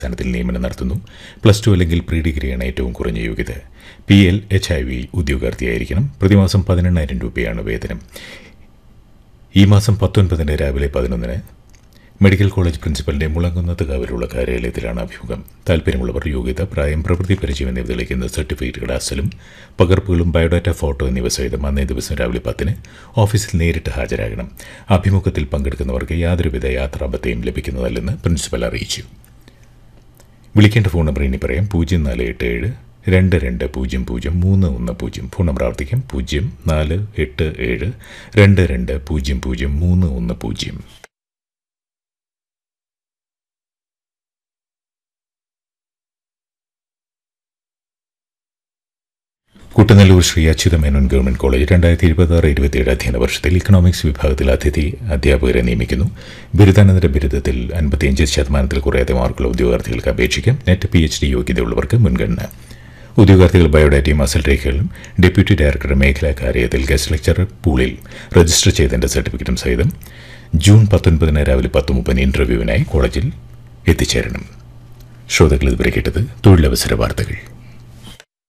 സ്ഥാനത്തിൽ നിയമനം നടത്തുന്നു plus two അല്ലെങ്കിൽ പ്രീ ഡിഗ്രിയാണ് ഏറ്റവും കുറഞ്ഞ യോഗ്യത P L H I V ഉദ്യോഗാർത്ഥിയായിരിക്കണം പ്രതിമാസം പതിനെണ്ണായിരം രൂപയാണ് വേതനം ഈ മാസം പത്തൊൻപതിന് രാവിലെ പതിനൊന്നിന് മെഡിക്കൽ കോളേജ് പ്രിൻസിപ്പലിന്റെ മുളങ്കുന്നത്ത് കാവിലുള്ള കാര്യാലയത്തിലാണ് അഭിമുഖം താൽപ്പര്യമുള്ളവർ യോഗ്യത പ്രായം പ്രവൃത്തി പരിചയം എന്നിവ തെളിയിക്കുന്ന സർട്ടിഫിക്കറ്റുകളുടെ അസലും പകർപ്പുകളും ബയോഡാറ്റ ഫോട്ടോ എന്നിവ സഹിതം അന്നേ ദിവസം രാവിലെ പത്തിന് ഓഫീസിൽ നേരിട്ട് ഹാജരാകണം അഭിമുഖത്തിൽ പങ്കെടുക്കുന്നവർക്ക് യാതൊരുവിധ യാത്രാബത്തയും ലഭിക്കുന്നതല്ലെന്ന് പ്രിൻസിപ്പൽ അറിയിച്ചു വിളിക്കേണ്ട ഫോൺ നമ്പർ ഇനി പറയാം പൂജ്യം നാല് എട്ട് ഏഴ് രണ്ട് രണ്ട് പൂജ്യം പൂജ്യം മൂന്ന് ഒന്ന് പൂജ്യം ഫോൺ നമ്പർ ആവർത്തിക്കാം പൂജ്യം നാല് എട്ട് ഏഴ് രണ്ട് രണ്ട് പൂജ്യം പൂജ്യം മൂന്ന് ഒന്ന് പൂജ്യം കുട്ടനെല്ലൂർ ശ്രീ അച്യുത മേനോൻ ഗവൺമെന്റ് കോളേജ് രണ്ടായിരത്തി ഇരുപത്തി ആറ് ഇരുപത്തിയേഴ് അധ്യയന വർഷത്തിൽ ഇക്കണോമിക്സ് വിഭാഗത്തിൽ അതിഥി അധ്യാപകരെ നിയമിക്കുന്നു ബിരുദാനന്തര ബിരുദത്തിൽ അൻപത്തിയഞ്ച് ശതമാനത്തിൽ കുറയാതെ മാർക്കുള്ള ഉദ്യോഗാർത്ഥികൾക്ക് അപേക്ഷിക്കാം നെറ്റ് പി എച്ച് ഡി യോഗ്യതയുള്ളവർക്ക് മുൻഗണന ഉദ്യോഗാർത്ഥികൾ ബയോഡാറ്റയും അസൽ രേഖകളും ഡെപ്യൂട്ടി ഡയറക്ടറുടെ മേഖലാ കാര്യത്തിൽ ഗസ്റ്റ് ലെക്ചറർ പൂളിൽ രജിസ്റ്റർ ചെയ്തതിന്റെ സർട്ടിഫിക്കറ്റും സഹിതം ജൂൺ പത്തൊൻപതിന് രാവിലെ പത്ത് മുപ്പതിന് ഇന്റർവ്യൂവിനായി കോളേജിൽ എത്തിച്ചേരണം ശ്രോതാക്കൾ ഇതുവരെ കേട്ടത് തൊഴിലവസര വാർത്തകൾ